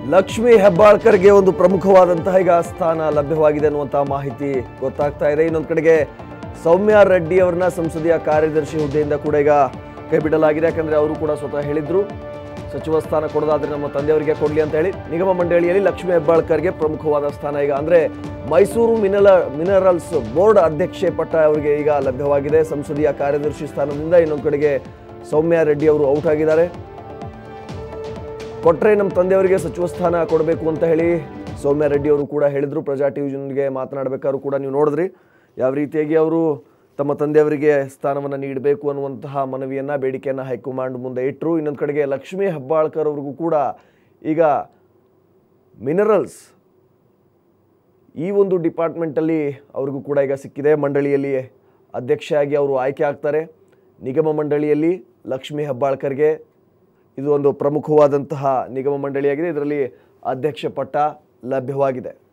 ಲಕ್ಷ್ಮಿ ಹೆಬ್ಬಾಳ್ಕರ್ಗೆ ಒಂದು ಪ್ರಮುಖವಾದಂತಹ ಈಗ ಸ್ಥಾನ ಲಭ್ಯವಾಗಿದೆ ಅನ್ನುವಂತಹ ಮಾಹಿತಿ ಗೊತ್ತಾಗ್ತಾ ಇದೆ ಇನ್ನೊಂದು ಕಡೆಗೆ ಸೌಮ್ಯ ರೆಡ್ಡಿ ಅವರನ್ನ ಸಂಸದೀಯ ಕಾರ್ಯದರ್ಶಿ ಹುದ್ದೆಯಿಂದ ಕೂಡ ಈಗ ಕೈಬಿಡಲಾಗಿದೆ ಯಾಕಂದ್ರೆ ಅವರು ಕೂಡ ಸ್ವತಃ ಹೇಳಿದ್ರು ಸಚಿವ ಸ್ಥಾನ ಕೊಡೋದಾದ್ರೆ ನಮ್ಮ ತಂದೆಯವರಿಗೆ ಕೊಡಲಿ ಅಂತ ಹೇಳಿ ನಿಗಮ ಮಂಡಳಿಯಲ್ಲಿ ಲಕ್ಷ್ಮಿ ಹೆಬ್ಬಾಳ್ಕರ್ಗೆ ಪ್ರಮುಖವಾದ ಸ್ಥಾನ ಈಗ ಅಂದ್ರೆ ಮೈಸೂರು ಮಿನಲ ಮಿನರಲ್ಸ್ ಬೋರ್ಡ್ ಅಧ್ಯಕ್ಷೆ ಪಟ್ಟ ಅವರಿಗೆ ಈಗ ಲಭ್ಯವಾಗಿದೆ ಸಂಸದೀಯ ಕಾರ್ಯದರ್ಶಿ ಸ್ಥಾನದಿಂದ ಇನ್ನೊಂದು ಕಡೆಗೆ ಸೌಮ್ಯ ರೆಡ್ಡಿ ಅವರು ಔಟ್ ಆಗಿದ್ದಾರೆ ಕೊಟ್ರೆ ನಮ್ಮ ತಂದೆಯವರಿಗೆ ಸಚಿವ ಸ್ಥಾನ ಕೊಡಬೇಕು ಅಂತ ಹೇಳಿ ಸೌಮ್ಯ ರೆಡ್ಡಿ ಅವರು ಕೂಡ ಹೇಳಿದ್ರು ಪ್ರಜಾ ಟಿವಿಜನ್ಗೆ ಮಾತನಾಡಬೇಕಾದ್ರು ಕೂಡ ನೀವು ನೋಡಿದ್ರಿ ಯಾವ ರೀತಿಯಾಗಿ ಅವರು ತಮ್ಮ ತಂದೆಯವರಿಗೆ ಸ್ಥಾನವನ್ನು ನೀಡಬೇಕು ಅನ್ನುವಂತಹ ಮನವಿಯನ್ನು ಬೇಡಿಕೆಯನ್ನು ಹೈಕಮಾಂಡ್ ಮುಂದೆ ಇಟ್ಟರು ಇನ್ನೊಂದು ಕಡೆಗೆ ಲಕ್ಷ್ಮೀ ಹೆಬ್ಬಾಳ್ಕರ್ ಅವ್ರಿಗೂ ಕೂಡ ಈಗ ಮಿನರಲ್ಸ್ ಈ ಒಂದು ಡಿಪಾರ್ಟ್ಮೆಂಟಲ್ಲಿ ಅವ್ರಿಗೂ ಕೂಡ ಈಗ ಸಿಕ್ಕಿದೆ ಮಂಡಳಿಯಲ್ಲಿ ಅಧ್ಯಕ್ಷೆಯಾಗಿ ಅವರು ಆಯ್ಕೆ ಆಗ್ತಾರೆ ನಿಗಮ ಮಂಡಳಿಯಲ್ಲಿ ಲಕ್ಷ್ಮೀ ಹೆಬ್ಬಾಳ್ಕರ್ಗೆ ಇದು ಒಂದು ಪ್ರಮುಖವಾದಂತಹ ನಿಗಮ ಮಂಡಳಿಯಾಗಿದೆ ಇದರಲ್ಲಿ ಅಧ್ಯಕ್ಷ ಪಟ್ಟ ಲಭ್ಯವಾಗಿದೆ